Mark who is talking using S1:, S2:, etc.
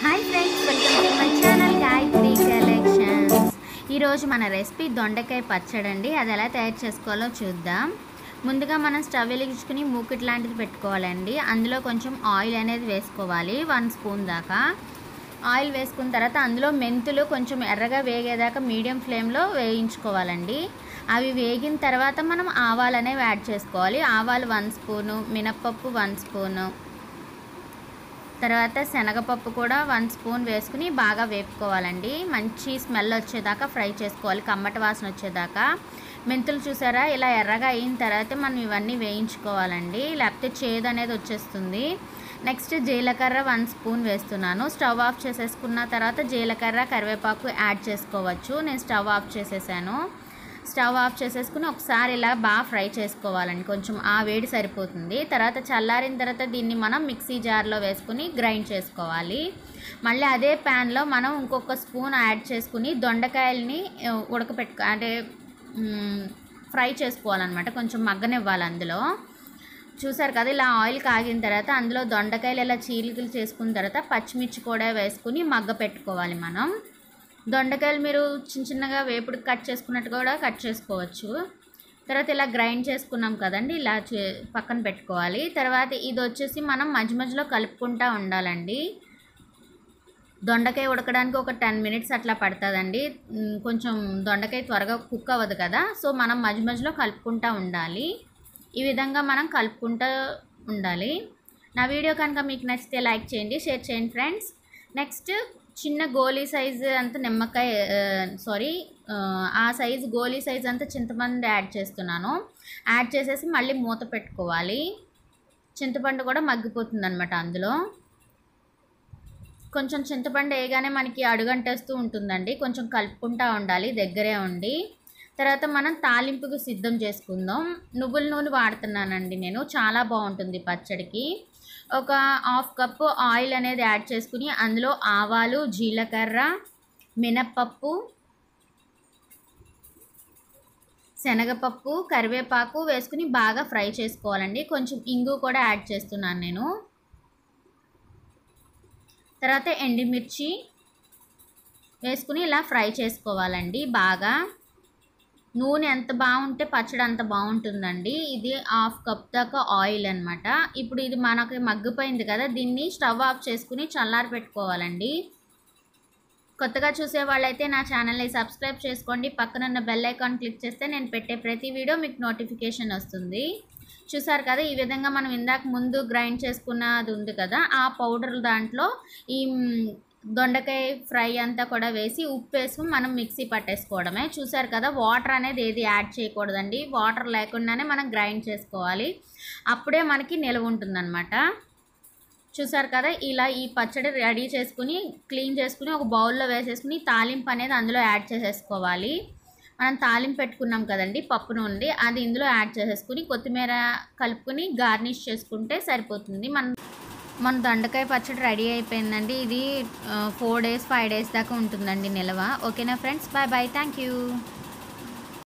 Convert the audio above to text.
S1: hi friends welcome to my channel Gayatri collections ఈరోజు మన recipe దొండకాయ పచ్చడి అండి అది ఎలా తయారు చేసుకోవాలో చూద్దాం ముందుగా మనం స్టవ్ వెలిగించుకుని మూకిట్ లాంటిది పెట్టుకోవాలండి అందులో కొంచెం ఆయిల్ అనేది వేసుకోవాలి వన్ స్పూన్ దాకా ఆయిల్ వేసుకున్న తర్వాత అందులో మెంతులు కొంచెం ఎర్రగా వేగేదాకా మీడియం ఫ్లేమ్లో వేయించుకోవాలండి అవి వేగిన తర్వాత మనం ఆవాలు అనేవి యాడ్ చేసుకోవాలి ఆవాలు వన్ స్పూను మినప్పప్పు వన్ స్పూను తర్వాత శనగపప్పు కూడా వన్ స్పూన్ వేసుకుని బాగా వేపుకోవాలండి మంచి స్మెల్ వచ్చేదాకా ఫ్రై చేసుకోవాలి కమ్మటి వాసన వచ్చేదాకా మెంతులు చూసారా ఇలా ఎర్రగా అయిన తర్వాత మనం ఇవన్నీ వేయించుకోవాలండి లేకపోతే చేదు అనేది వచ్చేస్తుంది నెక్స్ట్ జీలకర్ర వన్ స్పూన్ వేస్తున్నాను స్టవ్ ఆఫ్ చేసేసుకున్న తర్వాత జీలకర్ర కరివేపాకు యాడ్ చేసుకోవచ్చు నేను స్టవ్ ఆఫ్ చేసేసాను స్టవ్ ఆఫ్ చేసేసుకుని ఒకసారి ఇలా బాగా ఫ్రై చేసుకోవాలండి కొంచెం ఆ వేడి సరిపోతుంది తర్వాత చల్లారిన తర్వాత దీన్ని మనం మిక్సీ జార్లో వేసుకుని గ్రైండ్ చేసుకోవాలి మళ్ళీ అదే ప్యాన్లో మనం ఇంకొక స్పూన్ యాడ్ చేసుకుని దొండకాయలని ఆ, ఉడకపెట్టుకో అంటే మ్, ఫ్రై చేసుకోవాలన్నమాట కొంచెం మగ్గనివ్వాలి అందులో చూసారు కదా ఇలా ఆయిల్ కాగిన తర్వాత అందులో దొండకాయలు ఇలా చీలికలు చేసుకున్న తర్వాత పచ్చిమిర్చి కూడా వేసుకుని మగ్గ పెట్టుకోవాలి మనం దొండకాయలు మీరు చిన్న చిన్నగా వేపుడికి కట్ చేసుకున్నట్టు కూడా కట్ చేసుకోవచ్చు తర్వాత ఇలా గ్రైండ్ చేసుకున్నాం కదండి ఇలా చే పక్కన పెట్టుకోవాలి తర్వాత ఇది వచ్చేసి మనం మధ్య మధ్యలో కలుపుకుంటూ ఉండాలండి దొండకాయ ఉడకడానికి ఒక టెన్ మినిట్స్ అట్లా పడుతుందండి ఉమ్, కొంచెం దొండకాయ త్వరగా కుక్ అవ్వదు కదా సో మనం మధ్య మధ్యలో కలుపుకుంటూ ఉండాలి ఈ విధంగా మనం కలుపుకుంటూ ఉండాలి నా వీడియో కనుక మీకు నచ్చితే లైక్ చేయండి షేర్ చేయండి ఫ్రెండ్స్ నెక్స్ట్ చిన్న గోలీ సైజు అంత నిమ్మకాయ సారీ ఆ సైజు గోలీ సైజు అంతా చింతపండు యాడ్ చేస్తున్నాను యాడ్ చేసేసి మళ్ళీ మూత పెట్టుకోవాలి చింతపండు కూడా మగ్గిపోతుంది అనమాట అందులో కొంచెం చింతపండు వేయగానే మనకి అడుగంటేస్తూ ఉంటుందండి కొంచెం కలుపుకుంటూ ఉండాలి దగ్గరే ఉండి తర్వాత మనం తాలింపుకు సిద్ధం చేసుకుందాం నువ్వుల నూనె వాడుతున్నానండి నేను చాలా బాగుంటుంది పచ్చడికి ఒక హాఫ్ కప్పు ఆయిల్ అనేది యాడ్ చేసుకుని అందులో ఆవాలు జీలకర్ర మినప్పప్పు శనగపప్పు కరివేపాకు వేసుకుని బాగా ఫ్రై చేసుకోవాలండి కొంచెం ఇంగు కూడా యాడ్ చేస్తున్నాను నేను తర్వాత ఎండుమిర్చి వేసుకుని ఇలా ఫ్రై చేసుకోవాలండి బాగా నూనె ఎంత బాగుంటే పచ్చడి అంత బాగుంటుందండి ఇది హాఫ్ కప్ దాకా ఆయిల్ అనమాట ఇప్పుడు ఇది మనకి మగ్గిపోయింది కదా దీన్ని స్టవ్ ఆఫ్ చేసుకుని చల్లారి పెట్టుకోవాలండి కొత్తగా చూసే వాళ్ళైతే నా ఛానల్ని సబ్స్క్రైబ్ చేసుకోండి పక్కన ఉన్న బెల్ ఐకాన్ క్లిక్ చేస్తే నేను పెట్టే ప్రతి వీడియో మీకు నోటిఫికేషన్ వస్తుంది చూసారు కదా ఈ విధంగా మనం ఇందాక ముందు గ్రైండ్ చేసుకున్నది ఉంది కదా ఆ పౌడర్ దాంట్లో ఈ మ్, దొండకాయ ఫ్రై అంతా కూడా వేసి ఉప్పు వేసుకుని మనం మిక్సీ పట్టేసుకోవడమే చూసారు కదా వాటర్ అనేది ఏది యాడ్ చేయకూడదండి వాటర్ లేకుండానే మనం గ్రైండ్ చేసుకోవాలి అప్పుడే మనకి నిలవ ఉంటుందన్నమాట చూసారు కదా ఇలా ఈ పచ్చడి రెడీ చేసుకుని క్లీన్ చేసుకుని ఒక బౌల్లో వేసేసుకుని తాలింపు అనేది అందులో యాడ్ చేసేసుకోవాలి మనం తాలింపు పెట్టుకున్నాం కదండి పప్పు నుండి అది ఇందులో యాడ్ చేసేసుకుని కొత్తిమీర కలుపుకొని గార్నిష్ చేసుకుంటే సరిపోతుంది మన మన దొండకాయ పచ్చడి రెడీ అయిపోయిందండి ఇది ఫోర్ డేస్ ఫైవ్ డేస్ దాకా ఉంటుందండి నిల్వ ఓకేనా friends bye bye thank you